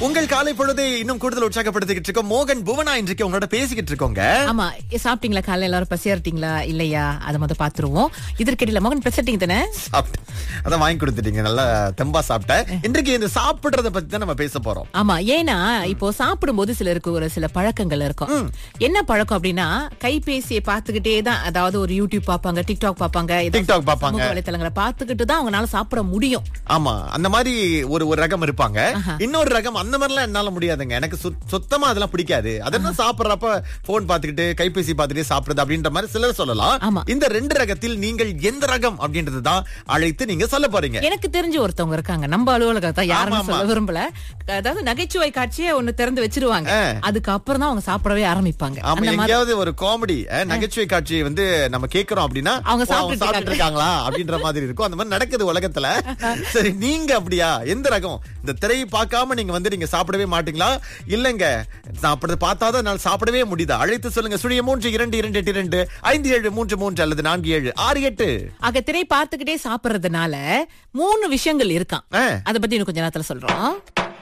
உங்கள் காலை பொழுதை இன்னும் கூடுதல் உற்சாகப்படுத்திக்கிட்டு இருக்கோம் மோகன் புவனா இன்றைக்கு உங்களோட பேசிக்கிட்டு இருக்கோங்க ஆமா சாப்பிட்டீங்களா காலையில எல்லாரும் பசியாரிட்டீங்களா இல்லையா அதை மொதல் பாத்துருவோம் இதற்கிடையில மகன் பேசிட்டீங்க தானே சாப்பிட்டேன் அதான் வாங்கி கொடுத்துட்டீங்க நல்லா தெம்பா சாப்பிட்டேன் இன்றைக்கு இந்த சாப்பிடுறத பத்தி தான் நம்ம பேச போறோம் ஆமா ஏன்னா இப்போ சாப்பிடும்போது சிலருக்கு ஒரு சில பழக்கங்கள் இருக்கும் என்ன பழக்கம் அப்படின்னா கைபேசியை பார்த்துக்கிட்டே தான் அதாவது ஒரு யூடியூப் பார்ப்பாங்க டிக்டாக் பார்ப்பாங்க ஏதாவது டிக்டாக் பார்ப்பாங்க. சமூக வலைத்தளங்களை பார்த்துக்கிட்டு தான் அவங்களால சாப்பிட முடியும் ஆமா அந்த மாதிரி ஒரு ஒரு ரகம் இருப்பாங்க இன்னொரு ரகம் அந்த மாதிரிலாம் என்னால முடியாதுங்க எனக்கு சுத்- சுத்தமா அதெல்லாம் பிடிக்காது அதெல்லாம் சாப்பிடுறப்ப போன் பாத்துக்கிட்டு கைபேசி பார்த்துட்டு சாப்பிடுறது அப்படின்ற மாதிரி சிலர் சொல்லலாம் ஆமா. இந்த ரெண்டு ரகத்தில் நீங்கள் எந்த ரகம் அப்படின்றது தான் அழைத்து நீங்க சொல்ல போறீங்க எனக்கு தெரிஞ்ச ஒருத்தவங்க இருக்காங்க நம்ம அலுவலகத்தை ஆமா, யாருன்னு ஆமா. சொல்ல விரும்பல அதாவது நகைச்சுவை காட்சியை ஒண்ணு திறந்து வச்சிருவாங்க ஆ. அதுக்கப்புறம் தான் அவங்க சாப்பிடவே ஆரம்பிப்பாங்க ஆமா அந்த மாதிரி எங்கேயாவது ஒரு காமெடி நகைச்சுவை காட்சி வந்து நம்ம கேக்குறோம் அப்படின்னா அவங்க ஓ, சாப்பிட்டுட்டு சாப்பிட்டுட்டு இருக்காங்களா அப்படின்ற மாதிரி இருக்கும் அந்த மாதிரி நடக்குது உலகத்துல சரி நீங்க அப்படியா எந்த ரகம் இந்த திரையை பார்க்காம நீங்க வந்து நீங்க சாப்பிடவே மாட்டீங்களா இல்லங்க சாப்பிடுறது பார்த்தாதான் என்னால் சாப்பிடவே முடியுதா அழைத்து சொல்லுங்க சுழிய மூன்று இரண்டு இரண்டு எட்டு இரண்டு ஐந்து ஏழு மூன்று மூன்று அல்லது நான்கு ஏழு ஆறு எட்டு ஆக திரை பார்த்துக்கிட்டே சாப்பிடுறதுனால மூணு விஷயங்கள் இருக்கான் ஆ. அத பத்தி இன்னும் கொஞ்ச நேரத்துல சொல்றோம்